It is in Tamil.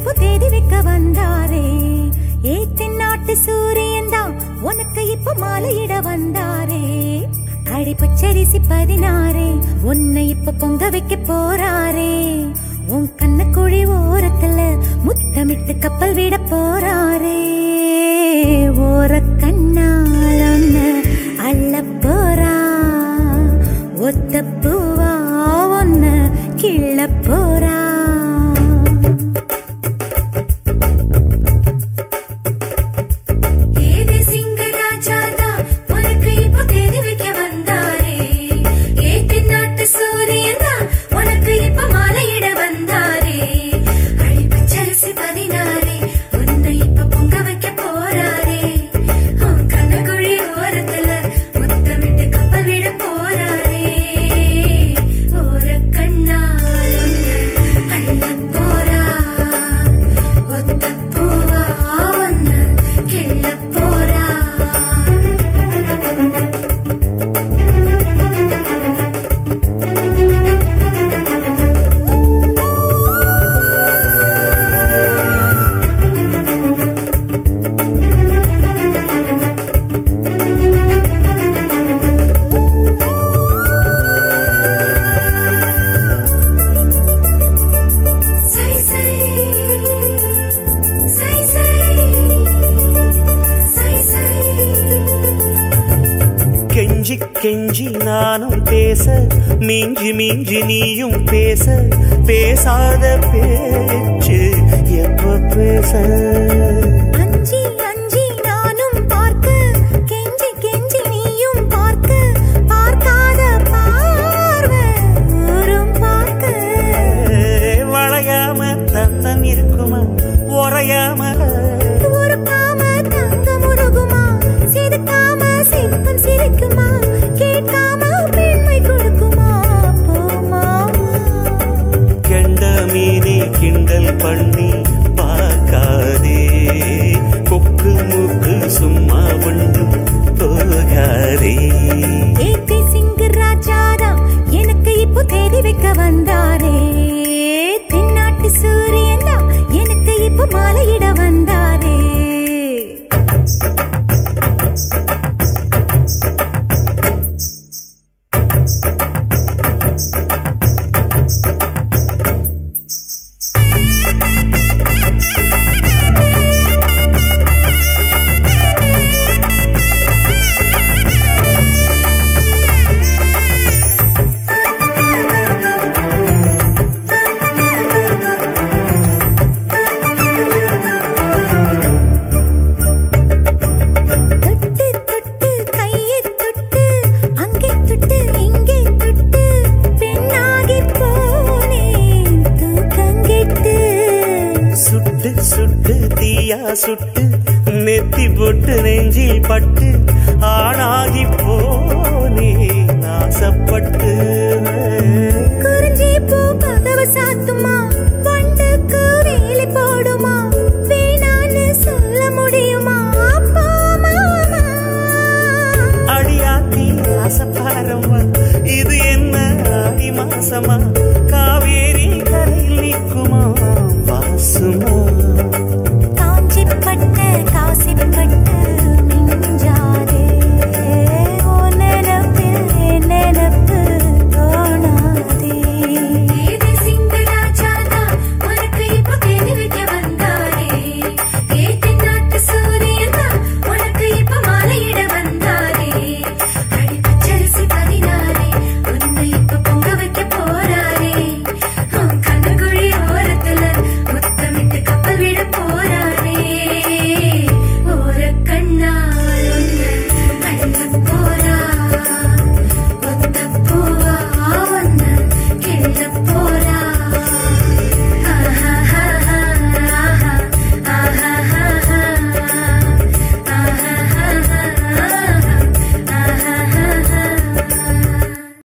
இப்போ தேடி வைக்க வந்தாரே ஏ தென்னாட்டு சூரியன் தான் உனக்கு இப்போ மாலையிட வந்தாரே அடி பச்சரிசி பதினாறே உன்னை இப்ப பொங்க வைக்க போறாரே உன் கண்ண குழி ஓரத்துல முத்தமிட்டு கப்பல் விட போறாரே ஓர கண்ணால் ஒன்னு அள்ள போறா ஒத்த பூவா ஒன்னு கிள்ள போறா ஏதே சிங்கராஜாதா உனக்கு இப்போ தேடி வைக்க வந்தாரே ஏ தென்னாட்டு சூரியனா உனக்கு இப்போ மாலையிட வந்தாரே அடி பச்சரிசி பதினாரே உன்னை இப்போ பொங்க வைக்க போறாரே உன் கண்ணகுழி ஓரத்துல முத்தமிட்டு கப்பல் விட போறாரே ஓர கண்ணால் ஒன்னு அள்ள போறா ஒத்த பூவா ஒன்னு கிள்ள போறா சை சை சை சை சை சை கெஞ்சி கெஞ்சி நானும் பேச மிஞ்சி மிஞ்சி நீயும் பேச பேசாத பேச்சு எப்ப பேச அஞ்சி அஞ்சி நானும் பார்க்க கெஞ்சி கெஞ்சி நீயும் பார்க்க பார்க்காத பார்வை ஊரும் பார்க்க வளையாம தந்தம் இருக்குமா உறையாம உருக்காம தங்கம் உருகுமா செதுக்காம சிற்பம் சிரிக்குமா கேட்காம பெண்மை கொடுக்குமா போமா கெண்ட மீனே கிண்டல் பண்ணி பார்க்காதே கொக்கு மூக்கு சும்மா ஒன்று போகாதே ஏத்தி சிங்கு ராஜாதா எனக்கு இப்போ தேடி வைக்க வந்தாரே தென்னாட்டு சூரியன் தான் எனக்கு இப்போ மாலையிட வந்தாரே தொட்டு தொட்டு கையை தொட்டு அங்கே தொட்டு இங்கே தொட்டு பெண்ணாகி போனேன் தூக்கங்கிட்டு சுட்டு சுட்டு தீயா சுட்டு நெத்தி போட்டு நெஞ்சில் பட்டு ஆணாகி போனே நாசப்பட்டு குறிஞ்சி பூ கதவு சாத்துமா பண்டுக்கு வேலை போடுமா வேணான்னு சொல்ல முடியுமா அப்பா மாமா அடியாத்தி ஆசப்பாரம்மா இது என்ன ஆடி மாசமா காவேரி கரையில் நிற்குமா வாசுமா